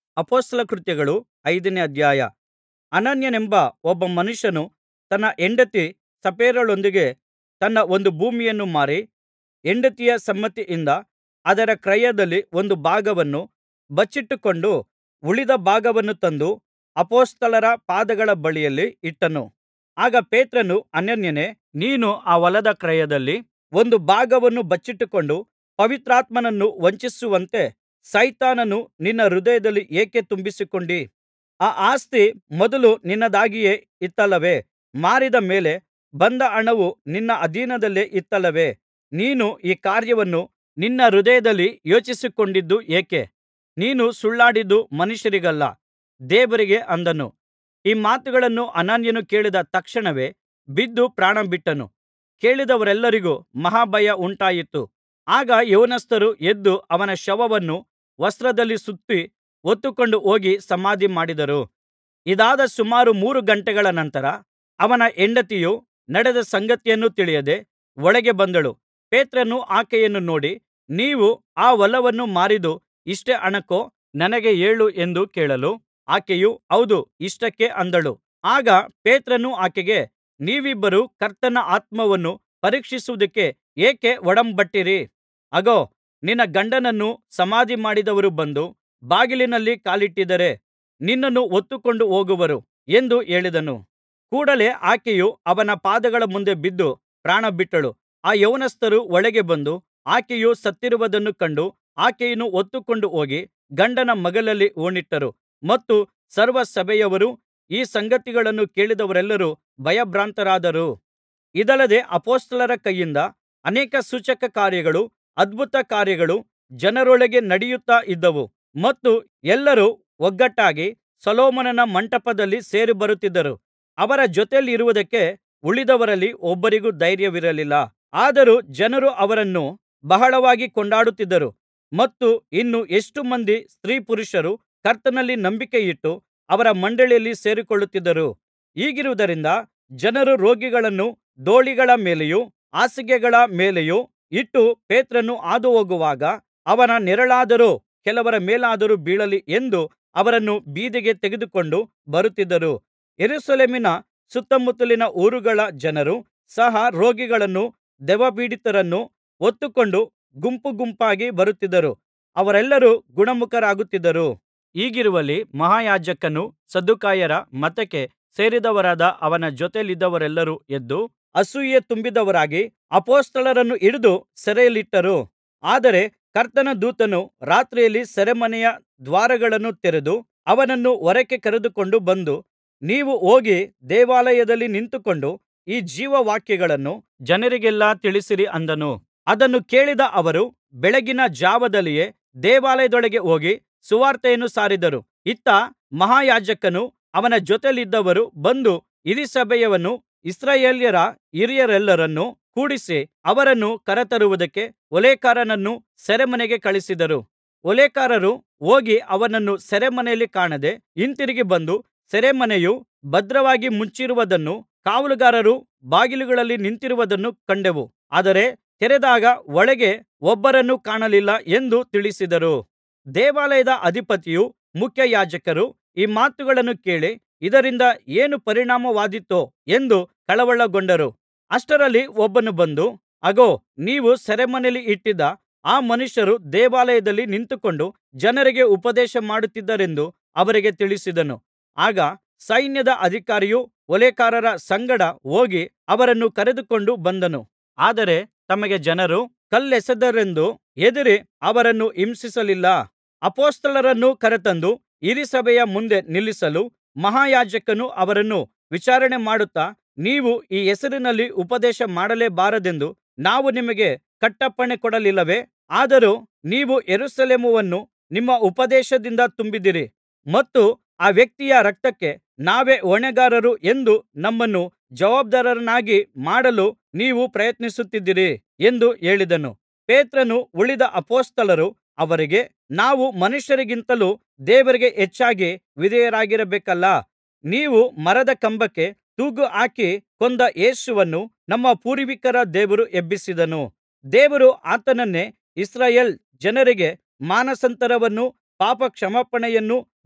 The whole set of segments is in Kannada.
ಅಪೊಸ್ತಲರ ಕೃತ್ಯಗಳು ಐದನೇ ಅಧ್ಯಾಯ ಅನನೀಯನೆಂಬ ಒಬ್ಬ ಮನುಷ್ಯನು ತನ್ನ ಹೆಂಡತಿ ಸಪ್ಫೈರಳೊಂದಿಗೆ ತನ್ನ ಒಂದು ಭೂಮಿಯನ್ನು ಮಾರಿ ಹೆಂಡತಿಯ ಸಮ್ಮತಿಯಿಂದ ಅದರ ಕ್ರಯದಲ್ಲಿ ಒಂದು ಭಾಗವನ್ನು ಬಚ್ಚಿಟ್ಟುಕೊಂಡು ಉಳಿದ ಭಾಗವನ್ನು ತಂದು ಅಪೊಸ್ತಲರ ಪಾದಗಳ ಬಳಿಯಲ್ಲಿ ಇಟ್ಟನು ಆಗ ಪೇತ್ರನು ಅನನೀಯನೇ ನೀನು ಆ ಹೊಲದ ಕ್ರಯದಲ್ಲಿ ಒಂದು ಭಾಗವನ್ನು ಬಚ್ಚಿಟ್ಟುಕೊಂಡು ಪವಿತ್ರಾತ್ಮನನ್ನು ವಂಚಿಸುವಂತೆ ಸೈತಾನನು ನಿನ್ನ ಹೃದಯದಲ್ಲಿ ಏಕೆ ತುಂಬಿಸಿಕೊಂಡಿ ಆ ಆಸ್ತಿ ಮೊದಲು ನಿನ್ನದಾಗಿಯೇ ಇತ್ತಲ್ಲವೇ ಮಾರಿದ ಮೇಲೆ ಬಂದ ಹಣವು ನಿನ್ನ ಅಧೀನದಲ್ಲೇ ಇತ್ತಲ್ಲವೇ ನೀನು ಈ ಕಾರ್ಯವನ್ನು ನಿನ್ನ ಹೃದಯದಲ್ಲಿ ಯೋಚಿಸಿಕೊಂಡದ್ದು ಏಕೆ ನೀನು ಸುಳ್ಳಾಡಿದ್ದು ಮನುಷ್ಯರಿಗಲ್ಲ ದೇವರಿಗೆ ಅಂದನು ಈ ಮಾತುಗಳನ್ನು ಅನನೀಯನು ಕೇಳಿದ ತಕ್ಷಣವೇ ಬಿದ್ದು ಪ್ರಾಣಬಿಟ್ಟನು ಕೇಳಿದವರೆಲ್ಲರಿಗೂ ಮಹಾ ಭಯ ಉಂಟಾಯಿತು ಆಗ ಯೌವನಸ್ಥರು ಎದ್ದು ಅವನ ಶವವನ್ನು ವಸ್ತ್ರದಲ್ಲಿ ಸುತ್ತಿ ಹೊತ್ತುಕೊಂಡು ಹೋಗಿ ಸಮಾಧಿ ಮಾಡಿದರು ಇದಾದ ಸುಮಾರು ಮೂರು ಗಂಟೆಗಳ ನಂತರ ಅವನ ಹೆಂಡತಿಯು ನಡೆದ ಸಂಗತಿಯನ್ನು ತಿಳಿಯದೆ ಒಳಗೆ ಬಂದಳು ಪೇತ್ರನು ಆಕೆಯನ್ನು ನೋಡಿ ನೀವು ಆ ಹೊಲವನ್ನು ಮಾರಿದ್ದು ಇಷ್ಟೇ ಹಣಕ್ಕೋ ನನಗೆ ಹೇಳು ಎಂದು ಕೇಳಲು ಆಕೆಯು ಹೌದು ಇಷ್ಟಕ್ಕೆ ಅಂದಳು ಆಗ ಪೇತ್ರನು ಆಕೆಗೆ ನೀವಿಬ್ಬರೂ ಕರ್ತನ ಆತ್ಮವನ್ನು ಪರೀಕ್ಷಿಸುವುದಕ್ಕೆ ಏಕೆ ಒಡಂಬಟ್ಟಿರಿ ಅಗೋ ನಿನ್ನ ಗಂಡನನ್ನು ಸಮಾಧಿ ಮಾಡಿದವರು ಬಂದು ಬಾಗಿಲಿನಲ್ಲಿ ಕಾಲಿಟ್ಟಿದ್ದಾರೆ ನಿನ್ನನ್ನು ಹೊತ್ತುಕೊಂಡು ಹೋಗುವರು ಎಂದು ಹೇಳಿದನು ಕೂಡಲೆ ಆಕೆಯು ಅವನ ಪಾದಗಳ ಮುಂದೆ ಬಿದ್ದು ಪ್ರಾಣಬಿಟ್ಟಳು ಆ ಯೌವನಸ್ಥರು ಒಳಗೆ ಬಂದು ಆಕೆಯು ಸತ್ತಿರುವುದನ್ನು ಕಂಡು ಆಕೆಯನ್ನು ಹೊತ್ತುಕೊಂಡು ಹೋಗಿ ಗಂಡನ ಮಗ್ಗುಲಲ್ಲಿ ಹೂಣಿಟ್ಟರು ಮತ್ತು ಸರ್ವಸಭೆಯವರೂ ಈ ಸಂಗತಿಗಳನ್ನು ಕೇಳಿದವರೆಲ್ಲರೂ ಭಯಭ್ರಾಂತರಾದರು ಇದಲ್ಲದೆ ಅಪೊಸ್ತಲರ ಕೈಯಿಂದ ಅನೇಕ ಸೂಚಕಕಾರ್ಯಗಳೂ ಅದ್ಭುತಕಾರ್ಯಗಳೂ ಜನರೊಳಗೆ ನಡೆಯುತ್ತಾ ಇದ್ದವು ಮತ್ತು ಎಲ್ಲರೂ ಒಗ್ಗಟ್ಟಾಗಿ ಸೊಲೊಮೋನನ ಮಂಟಪದಲ್ಲಿ ಸೇರಿಬರುತ್ತಿದ್ದರು ಅವರ ಜೊತೆಯಲ್ಲಿರುವುದಕ್ಕೆ ಉಳಿದವರಲ್ಲಿ ಒಬ್ಬರಿಗೂ ಧೈರ್ಯವಿರಲಿಲ್ಲ ಆದರೂ ಜನರು ಅವರನ್ನು ಬಹಳವಾಗಿ ಕೊಂಡಾಡುತ್ತಿದ್ದರು ಮತ್ತು ಇನ್ನು ಎಷ್ಟು ಮಂದಿ ಸ್ತ್ರೀಪುರುಷರು ಕರ್ತನಲ್ಲಿ ನಂಬಿಕೆಯಿಟ್ಟು ಅವರ ಮಂಡಳಿಯಲ್ಲಿ ಸೇರಿಕೊಳ್ಳುತ್ತಿದ್ದರು ಹೀಗಿರುವುದರಿಂದ ಜನರು ರೋಗಿಗಳನ್ನು ದೋಲಿಗಳ ಮೇಲೆಯೂ ಹಾಸಿಗೆಗಳ ಮೇಲೆಯೂ ಇಟ್ಟು ಪೇತ್ರನು ಹಾದುಹೋಗುವಾಗ ಅವನ ನೆರಳಾದರೂ ಕೆಲವರ ಮೇಲಾದರೂ ಬೀಳಲಿ ಎಂದು ಅವರನ್ನು ಬೀದಿಗೆ ತೆಗೆದುಕೊಂಡು ಬರುತ್ತಿದ್ದರು ಯೆರೂಸಲೇಮಿನ ಸುತ್ತಮುತ್ತಲಿನ ಊರುಗಳ ಜನರು ಸಹ ರೋಗಿಗಳನ್ನೂ ದೆವ್ವಪೀಡಿತರನ್ನೂ ಹೊತ್ತುಕೊಂಡು ಗುಂಪು ಗುಂಪಾಗಿ ಬರುತ್ತಿದ್ದರು ಅವರೆಲ್ಲರೂ ಗುಣಮುಖರಾಗುತ್ತಿದ್ದರು ಹೀಗಿರುವಲ್ಲಿ ಮಹಾಯಾಜಕನೂ ಸದ್ದುಕಾಯರ ಮತಕ್ಕೆ ಸೇರಿದವರಾದ ಅವನ ಜೊತೆಯಲ್ಲಿದ್ದವರೆಲ್ಲರೂ ಎದ್ದು ಅಸೂಯೆ ತುಂಬಿದವರಾಗಿ ಅಪೊಸ್ತಲರನ್ನು ಹಿಡಿದು ಸೆರೆಯಲ್ಲಿಟ್ಟರು ಆದರೆ ಕರ್ತನ ದೂತನು ರಾತ್ರಿಯಲ್ಲಿ ಸೆರೆಮನೆಯ ದ್ವಾರಗಳನ್ನು ತೆರೆದು ಅವನನ್ನು ಹೊರಕ್ಕೆ ಕರೆದುಕೊಂಡು ಬಂದು ನೀವು ಹೋಗಿ ದೇವಾಲಯದಲ್ಲಿ ನಿಂತುಕೊಂಡು ಈ ಜೀವವಾಕ್ಯಗಳನ್ನು ಜನರಿಗೆಲ್ಲಾ ತಿಳಿಸಿರಿ ಅಂದನು ಅದನ್ನು ಕೇಳಿದ ಅವರು ಬೆಳಗಿನ ಜಾವದಲ್ಲಿಯೇ ದೇವಾಲಯದೊಳಗೆ ಹೋಗಿ ಸುವಾರ್ತೆಯನ್ನು ಸಾರಿದರು ಇತ್ತ ಮಹಾಯಾಜಕನೂ ಅವನ ಜೊತೆಯಲ್ಲಿದ್ದವರು ಬಂದು ಹಿರೀಸಭೆಯವನ್ನೂ ಇಸ್ರಾಯೇಲ್ಯರ ಹಿರಿಯರೆಲ್ಲರನ್ನೂ ಕೂಡಿಸಿ ಅವರನ್ನು ಕರತರುವುದಕ್ಕೆ ಓಲೇಕಾರನನ್ನು ಸೆರೆಮನೆಗೆ ಕಳುಹಿಸಿದರು ಓಲೇಕಾರರು ಹೋಗಿ ಅವನನ್ನು ಸೆರೆಮನೆಯಲ್ಲಿ ಕಾಣದೆ ಹಿಂತಿರುಗಿ ಬಂದು ಸೆರೆಮನೆಯು ಭದ್ರವಾಗಿ ಮುಚ್ಚಿರುವುದನ್ನೂ ಕಾವಲುಗಾರರು ಬಾಗಿಲುಗಳಲ್ಲಿ ನಿಂತಿರುವುದನ್ನೂ ಕಂಡೆವು ಆದರೆ ತೆರೆದಾಗ ಒಳಗೆ ಒಬ್ಬರನ್ನೂ ಕಾಣಲಿಲ್ಲ ಎಂದು ತಿಳಿಸಿದರು ದೇವಾಲಯದ ಅಧಿಪತಿಯೂ ಮುಖ್ಯಯಾಜಕರೂ ಈ ಮಾತುಗಳನ್ನು ಕೇಳಿ ಇದರಿಂದ ಏನು ಪರಿಣಾಮವಾದೀತೋ ಎಂದು ಕಳವಳಗೊಂಡರು ಅಷ್ಟರಲ್ಲಿ ಒಬ್ಬನು ಬಂದು ಅಗೋ ನೀವು ಸೆರೆಮನೆಯಲ್ಲಿ ಇಟ್ಟಿದ್ದ ಆ ಮನುಷ್ಯರು ದೇವಾಲಯದಲ್ಲಿ ನಿಂತುಕೊಂಡು ಜನರಿಗೆ ಉಪದೇಶ ಮಾಡುತ್ತಿದ್ದಾರೆಂದು ಅವರಿಗೆ ತಿಳಿಸಿದನು ಆಗ ಸೈನ್ಯದ ಅಧಿಕಾರಿಯು ಓಲೇಕಾರರ ಸಂಗಡ ಹೋಗಿ ಅವರನ್ನು ಕರೆದುಕೊಂಡು ಬಂದನು ಆದರೆ ತಮಗೆ ಜನರು ಕಲ್ಲೆಸೆದರೆಂದು ಹೆದರಿ ಅವರನ್ನು ಹಿಂಸಿಸಲಿಲ್ಲ ಅಪೊಸ್ತಲರನ್ನು ಕರೆತಂದು ಹಿರೀಸಭೆಯ ಮುಂದೆ ನಿಲ್ಲಿಸಲು ಮಹಾಯಾಜಕನು ಅವರನ್ನು ವಿಚಾರಣೆ ಮಾಡುತ್ತಾ ನೀವು ಈ ಹೆಸರಿನಲ್ಲಿ ಉಪದೇಶ ಮಾಡಲೇಬಾರದೆಂದು ನಾವು ನಿಮಗೆ ಕಟ್ಟಪ್ಪಣೆ ಕೊಡಲಿಲ್ಲವೇ ಆದರೂ ನೀವು ಯೆರೂಸಲೇಮನ್ನು ನಿಮ್ಮ ಉಪದೇಶದಿಂದ ತುಂಬಿದಿರಿ ಮತ್ತು ಆ ವ್ಯಕ್ತಿಯ ರಕ್ತಕ್ಕೆ ನಾವೇ ಹೊಣೆಗಾರರು ಎಂದು ನಮ್ಮನ್ನು ಜವಾಬ್ಧಾರರನ್ನಾಗಿ ಮಾಡಲು ನೀವು ಪ್ರಯತ್ನಿಸುತ್ತಿದ್ದೀರಿ ಎಂದು ಹೇಳಿದನು ಪೇತ್ರನೂ ಉಳಿದ ಅಪೊಸ್ತಲರು ಅವರಿಗೆ ನಾವು ಮನುಷ್ಯರಿಗಿಂತಲೂ ದೇವರಿಗೆ ಹೆಚ್ಚಾಗಿ ವಿಧೇಯರಾಗಿರಬೇಕಲ್ಲಾ ನೀವು ಮರದ ಕಂಬಕ್ಕೆ ತೂಗು ಹಾಕಿ ಕೊಂದ ಯೇಸುವನ್ನು ನಮ್ಮ ಪೂರ್ವಿಕರ ದೇವರು ಎಬ್ಬಿಸಿದನು ದೇವರು ಆತನನ್ನೇ ಇಸ್ರಾಯೇಲ್ ಜನರಿಗೆ ಮಾನಸಾಂತರವನ್ನೂ ಪಾಪಕ್ಷಮಾಪಣೆಯನ್ನೂ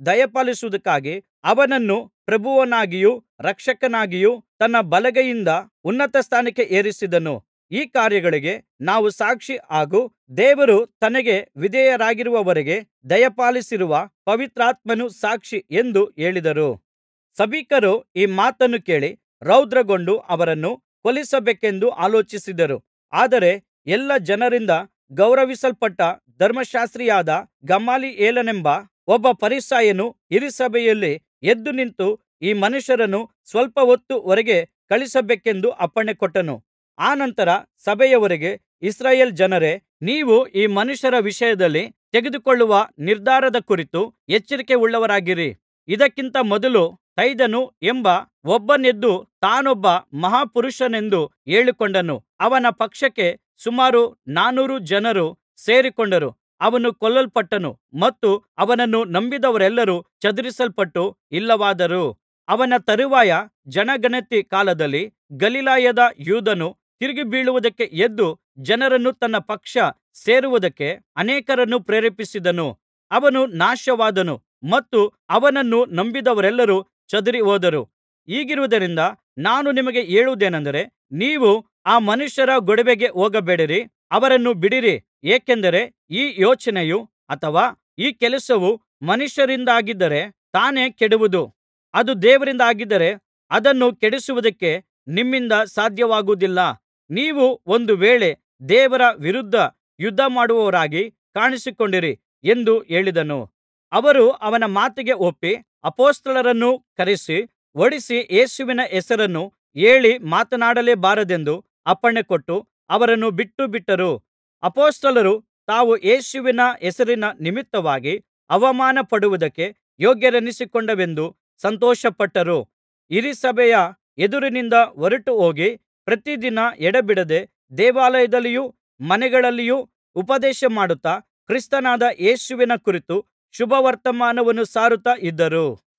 ದಯಪಾಲಿಸುವುದಕ್ಕಾಗಿ ಅವನನ್ನು ಪ್ರಭುವನ್ನಾಗಿಯೂ ರಕ್ಷಕನಾಗಿಯೂ ತನ್ನ ಬಲಗೈಯಿಂದ ಉನ್ನತ ಸ್ಥಾನಕ್ಕೆ ಏರಿಸಿದನು ಈ ಕಾರ್ಯಗಳಿಗೆ ನಾವು ಸಾಕ್ಷಿ ಹಾಗೂ ದೇವರು ತನಗೆ ವಿಧೇಯರಾಗಿರುವವರಿಗೆ ದಯಪಾಲಿಸಿರುವ ಪವಿತ್ರಾತ್ಮನು ಸಾಕ್ಷಿ ಎಂದು ಹೇಳಿದರು ಸಭಿಕರು ಈ ಮಾತನ್ನು ಕೇಳಿ ರೌದ್ರಗೊಂಡು ಅವರನ್ನು ಕೊಲ್ಲಿಸಬೇಕೆಂದು ಆಲೋಚಿಸಿದರು ಆದರೆ ಎಲ್ಲಾ ಜನರಿಂದ ಗೌರವಿಸಲ್ಪಟ್ಟ ಧರ್ಮಶಾಸ್ತ್ರಿಯಾದ ಗಮಲಿಯೇಲನೆಂಬ ಒಬ್ಬ ಫರಿಸಾಯನು ಹಿರೀಸಭೆಯಲ್ಲಿ ಎದ್ದು ನಿಂತು ಈ ಮನುಷ್ಯರನ್ನು ಸ್ವಲ್ಪ ಹೊತ್ತು ಹೊರಗೆ ಕಳುಹಿಸಬೇಕೆಂದು ಅಪ್ಪಣೆಕೊಟ್ಟನು ಅನಂತರ ಸಭೆಯವರಿಗೆ ಇಸ್ರಾಯೇಲ್ ಜನರೇ ನೀವು ಈ ಮನುಷ್ಯರ ವಿಷಯದಲ್ಲಿ ತೆಗೆದುಕೊಳ್ಳುವ ನಿರ್ಧಾರದ ಕುರಿತು ಎಚ್ಚರಿಕೆಯುಳ್ಳವರಾಗಿರಿ ಇದಕ್ಕಿಂತ ಮೊದಲು ಥೈದನು ಎಂಬ ಒಬ್ಬನೆದ್ದು ತಾನೊಬ್ಬ ಮಹಾಪುರುಷನೆಂದು ಹೇಳಿಕೊಂಡನು ಅವನ ಪಕ್ಷಕ್ಕೆ ಸುಮಾರು ನಾನೂರು ಜನರು ಸೇರಿಕೊಂಡರು ಅವನು ಕೊಲ್ಲಲ್ಪಟ್ಟನು ಮತ್ತು ಅವನನ್ನು ನಂಬಿದವರೆಲ್ಲರೂ ಚದರಿಸಲ್ಪಟ್ಟು ಇಲ್ಲವಾದರು ಅವನ ತರುವಾಯ ಜನಗಣತಿ ಕಾಲದಲ್ಲಿ ಗಲಿಲಾಯದ ಯೂದನು ತಿರುಗಿ ಬೀಳುವುದಕ್ಕೆ ಎದ್ದು ಜನರನ್ನು ತನ್ನ ಪಕ್ಷ ಸೇರುವುದಕ್ಕೆ ಅನೇಕರನ್ನು ಪ್ರೇರೇಪಿಸಿದನು ಅವನು ನಾಶವಾದನು ಮತ್ತು ಅವನನ್ನು ನಂಬಿದವರೆಲ್ಲರೂ ಚದರಿಹೋದರು ಹೀಗಿರುವುದರಿಂದ ನಾನು ನಿಮಗೆ ಹೇಳುವುದೇನಂದರೆ ನೀವು ಆ ಮನುಷ್ಯರ ಗೊಡವೆಗೆ ಹೋಗಬೇಡಿರಿ ಅವರನ್ನು ಬಿಡಿರಿ ಏಕೆಂದರೆ ಈ ಯೋಚನೆಯು ಅಥವಾ ಈ ಕೆಲಸವು ಮನುಷ್ಯರಿಂದಾಗಿದ್ದರೆ ತಾನೇ ಕೆಡುವುದು ಅದು ದೇವರಿಂದಾಗಿದ್ದರೆ ಅದನ್ನು ಕೆಡಿಸುವುದಕ್ಕೆ ನಿಮ್ಮಿಂದ ಸಾಧ್ಯವಾಗುವುದಿಲ್ಲ ನೀವು ಒಂದು ವೇಳೆ ದೇವರ ವಿರುದ್ಧ ಯುದ್ಧಮಾಡುವವರಾಗಿ ಕಾಣಿಸಿಕೊಂಡಿರಿ ಎಂದು ಹೇಳಿದನು ಅವರು ಅವನ ಮಾತಿಗೆ ಒಪ್ಪಿ ಅಪೊಸ್ತಲರನ್ನು ಕರೆಸಿ ಹೊಡಿಸಿ ಯೇಸುವಿನ ಹೆಸರನ್ನು ಹೇಳಿ ಮಾತನಾಡಲೇ ಬಾರದೆಂದು ಅಪ್ಪಣೆಕೊಟ್ಟು ಅವರನ್ನು ಬಿಟ್ಟುಬಿಟ್ಟರು ಅಪೊಸ್ತಲರು ತಾವು ಯೇಸುವಿನ ಹೆಸರಿನ ನಿಮಿತ್ತವಾಗಿ ಅವಮಾನಪಡುವುದಕ್ಕೆ ಯೋಗ್ಯರೆನಿಸಿಕೊಂಡೆವೆಂದು ಸಂತೋಷಪಟ್ಟರು ಹಿರೀಸಭೆಯ ಎದುರಿನಿಂದ ಹೊರಟುಹೋಗಿ ಪ್ರತಿದಿನ ಎಡೆಬಿಡದೆ ದೇವಾಲಯದಲ್ಲಿಯೂ ಮನೆಗಳಲ್ಲಿಯೂ ಉಪದೇಶಮಾಡುತ್ತಾ ಕ್ರಿಸ್ತನಾದ ಯೇಸುವಿನ ಕುರಿತು ಶುಭವರ್ತಮಾನವನ್ನು ಸಾರುತ್ತಾ ಇದ್ದರು